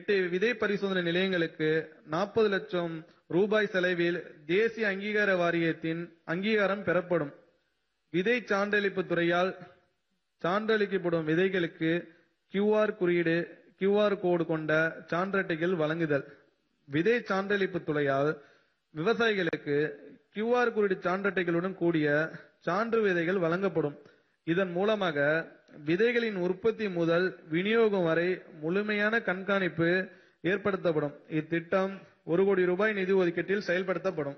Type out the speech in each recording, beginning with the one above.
எட்டு விதை பரிசோதனை நிலையங்களுக்கு நாற்பது லட்சம் ரூபாய் செலவில் தேசிய அங்கீகார வாரியத்தின் அங்கீகாரம் பெறப்படும் விதை சான்றளிப்பு துறையால் சான்றளிக்கப்படும் விதைகளுக்கு கியூஆர் குறியீடு கியூஆர் கோடு கொண்ட சான்றட்டைகள் வழங்குதல் விதை சான்றளிப்பு துறையால் விவசாயிகளுக்கு கியூஆர் குறியீடு சான்றட்டைகளுடன் கூடிய சான்று விதைகள் வழங்கப்படும் இதன் மூலமாக விதைகளின் உற்பத்தி முதல் விநியோகம் வரை முழுமையான கண்காணிப்பு ஏற்படுத்தப்படும் இத்திட்டம் ஒரு கோடி ரூபாய் நிதி ஒதுக்கீட்டில் செயல்படுத்தப்படும்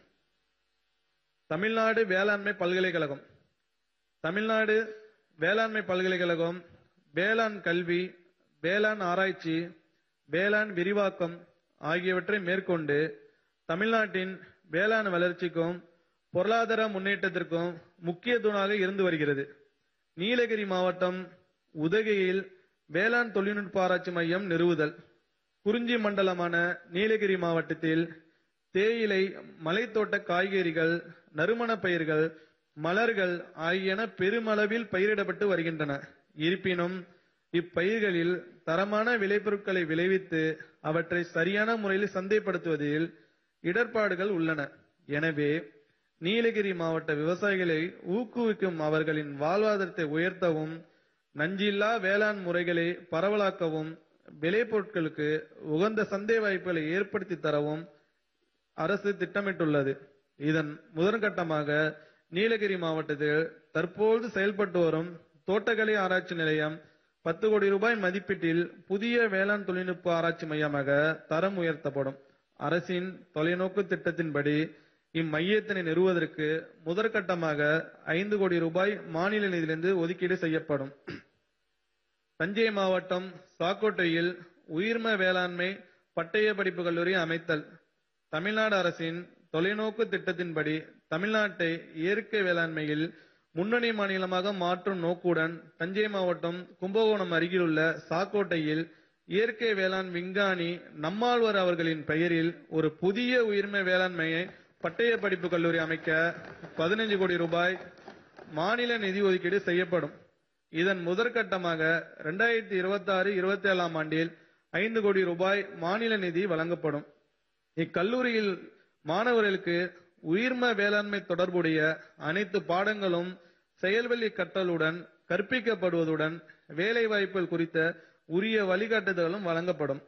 தமிழ்நாடு வேளாண்மை பல்கலைக்கழகம் தமிழ்நாடு வேளாண்மை பல்கலைக்கழகம் வேளாண் கல்வி வேளாண் ஆராய்ச்சி வேளாண் விரிவாக்கம் ஆகியவற்றை மேற்கொண்டு தமிழ்நாட்டின் வேளாண் வளர்ச்சிக்கும் பொருளாதார முன்னேற்றத்திற்கும் முக்கிய தூணாக இருந்து வருகிறது நீலகிரி மாவட்டம் உதகையில் வேளாண் தொழில்நுட்ப ஆராய்ச்சி மையம் நிறுவுதல் குறிஞ்சி மண்டலமான நீலகிரி மாவட்டத்தில் தேயிலை மலைத்தோட்ட காய்கறிகள் நறுமணப் பயிர்கள் மலர்கள் ஆகியன பெருமளவில் பயிரிடப்பட்டு வருகின்றன இருப்பினும் இப்பயிர்களில் தரமான விளைபொருட்களை விளைவித்து அவற்றை சரியான முறையில் சந்தைப்படுத்துவதில் இடர்பாடுகள் உள்ளன எனவே நீலகிரி மாவட்ட விவசாயிகளை ஊக்குவிக்கும் அவர்களின் வாழ்வாதாரத்தை உயர்த்தவும் நஞ்சில்லா வேளாண் முறைகளை பரவலாக்கவும் விளைபொருட்களுக்கு உகந்த சந்தை வாய்ப்புகளை ஏற்படுத்தி தரவும் அரசு திட்டமிட்டுள்ளது இதன் முதற்கட்டமாக நீலகிரி மாவட்டத்தில் தற்போது செயல்பட்டு வரும் தோட்டக்கலை ஆராய்ச்சி நிலையம் பத்து கோடி ரூபாய் மதிப்பீட்டில் புதிய வேளாண் தொழில்நுட்ப ஆராய்ச்சி மையமாக தரம் உயர்த்தப்படும் அரசின் தொலைநோக்கு திட்டத்தின்படி இம்மையத்தினை நிறுவுவதற்கு முதற்கட்டமாக ஐந்து கோடி ரூபாய் மாநில நிதியிலிருந்து ஒதுக்கீடு செய்யப்படும் தஞ்சை மாவட்டம் சாக்கோட்டையில் உயிர்ம வேளாண்மை பட்டய படிப்பு கல்லூரி அமைத்தல் தமிழ்நாடு அரசின் தொலைநோக்கு திட்டத்தின்படி தமிழ்நாட்டை இயற்கை வேளாண்மையில் முன்னணி மாநிலமாக மாற்றும் நோக்குடன் தஞ்சை மாவட்டம் கும்பகோணம் அருகிலுள்ள சாக்கோட்டையில் இயற்கை வேளாண் விஞ்ஞானி நம்மாழ்வார் அவர்களின் பெயரில் ஒரு புதிய உயிர்மை வேளாண்மையை பட்டய படிப்பு கல்லூரி அமைக்க பதினைஞ்சு கோடி ரூபாய் மாநில நிதி ஒதுக்கீடு செய்யப்படும் இதன் முதற்கட்டமாக இரண்டாயிரத்தி இருபத்தி ஆறு இருபத்தி ஏழாம் ஆண்டில் ஐந்து கோடி ரூபாய் மாநில நிதி வழங்கப்படும் இக்கல்லூரியில் மாணவர்களுக்கு உயிர்ம வேளாண்மை தொடர்புடைய அனைத்து பாடங்களும் செயல்வழி கற்றலுடன் கற்பிக்கப்படுவதுடன் வேலை வாய்ப்புகள் குறித்த உரிய வழிகாட்டுதலும் வழங்கப்படும்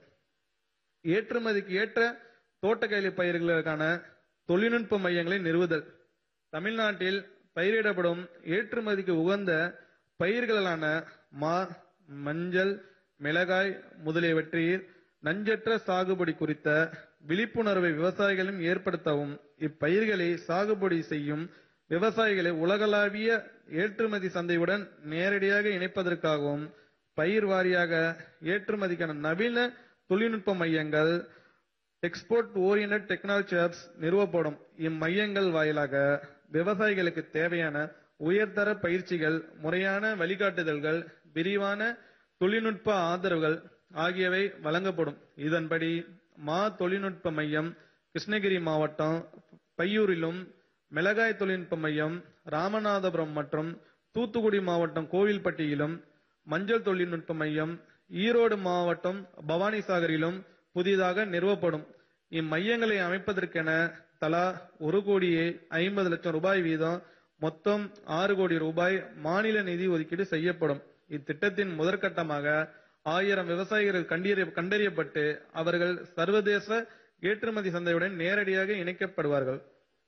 ஏற்றுமதிக்கு ஏற்ற தோட்டக்கலை பயிர்களுக்கான தொழில்நுட்ப மையங்களை நிறுவுதல் தமிழ்நாட்டில் பயிரிடப்படும் ஏற்றுமதிக்கு உகந்த பயிர்களான மா மஞ்சள் மிளகாய் முதலியவற்றில் நஞ்சற்ற சாகுபடி குறித்த விழிப்புணர்வை விவசாயிகளும் ஏற்படுத்தவும் இப்பயிர்களை சாகுபடி செய்யும் விவசாயிகளை உலகளாவிய ஏற்றுமதி சந்தையுடன் நேரடியாக இணைப்பதற்காகவும் பயிர் வாரியாக ஏற்றுமதிக்கான நவீன தொழில்நுட்ப மையங்கள் எக்ஸ்போர்ட் ஓரியன்ட் டெக்னாலஜி ஹப்ஸ் நிறுவப்படும் இம்மையங்கள் வாயிலாக விவசாயிகளுக்கு தேவையான உயர்தர பயிற்சிகள் முறையான வழிகாட்டுதல்கள் விரிவான தொழில்நுட்ப ஆதரவுகள் ஆகியவை வழங்கப்படும் இதன்படி மா தொழில்நுட்ப மையம் கிருஷ்ணகிரி மாவட்டம் பையூரிலும் மிளகாய் தொழில்நுட்ப மையம் ராமநாதபுரம் மற்றும் தூத்துக்குடி மாவட்டம் கோவில்பட்டியிலும் மஞ்சள் தொழில்நுட்ப மையம் ஈரோடு மாவட்டம் பவானிசாகரிலும் புதிதாக நிறுவப்படும் இம்மையங்களை அமைப்பதற்கென தலா ஒரு கோடியே ஐம்பது லட்சம் ரூபாய் வீதம் மொத்தம் ஆறு கோடி ரூபாய் மாநில நிதி ஒதுக்கீடு செய்யப்படும் இத்திட்டத்தின் முதற்கட்டமாக ஆயிரம் விவசாயிகள் கண்டறிய கண்டறியப்பட்டு அவர்கள் சர்வதேச ஏற்றுமதி சந்தையுடன் நேரடியாக இணைக்கப்படுவார்கள்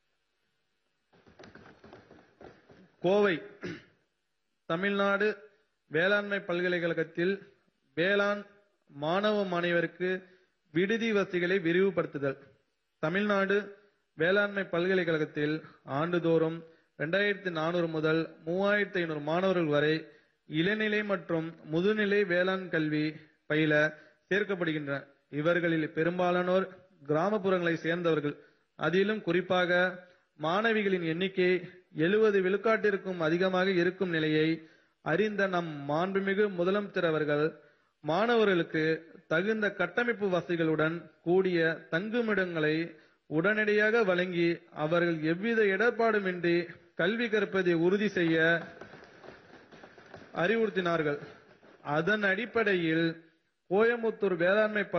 கோவை தமிழ்நாடு வேளாண்மை பல்கலைக்கழகத்தில் வேளாண் மாணவ மாணவருக்கு விடுதி வசதிகளை விரிவுபடுத்துதல் தமிழ்நாடு வேளாண்மை பல்கலைக்கழகத்தில் ஆண்டுதோறும் இரண்டாயிரத்தி நானூறு முதல் மூவாயிரத்தி ஐநூறு மாணவர்கள் வரை இளநிலை மற்றும் முதுநிலை வேளாண் கல்வி பயில சேர்க்கப்படுகின்றனர் இவர்களில் பெரும்பாலானோர் கிராமப்புறங்களை சேர்ந்தவர்கள் அதிலும் குறிப்பாக மாணவிகளின் எண்ணிக்கை எழுபது விழுக்காட்டிற்கும் அதிகமாக இருக்கும் நிலையை அறிந்த நம் மாண்புமிகு முதலமைச்சர் அவர்கள் மாணவர்களுக்கு தகுந்த கட்டமைப்பு வசதிகளுடன் கூடிய தங்குமிடங்களை உடனடியாக வழங்கி அவர்கள் எவ்வித இடர்பாடுமின்றி கல்வி கற்பதை உறுதி செய்ய அறிவுறுத்தினார்கள் அதன் அடிப்படையில் கோயமுத்தூர் வேளாண்மை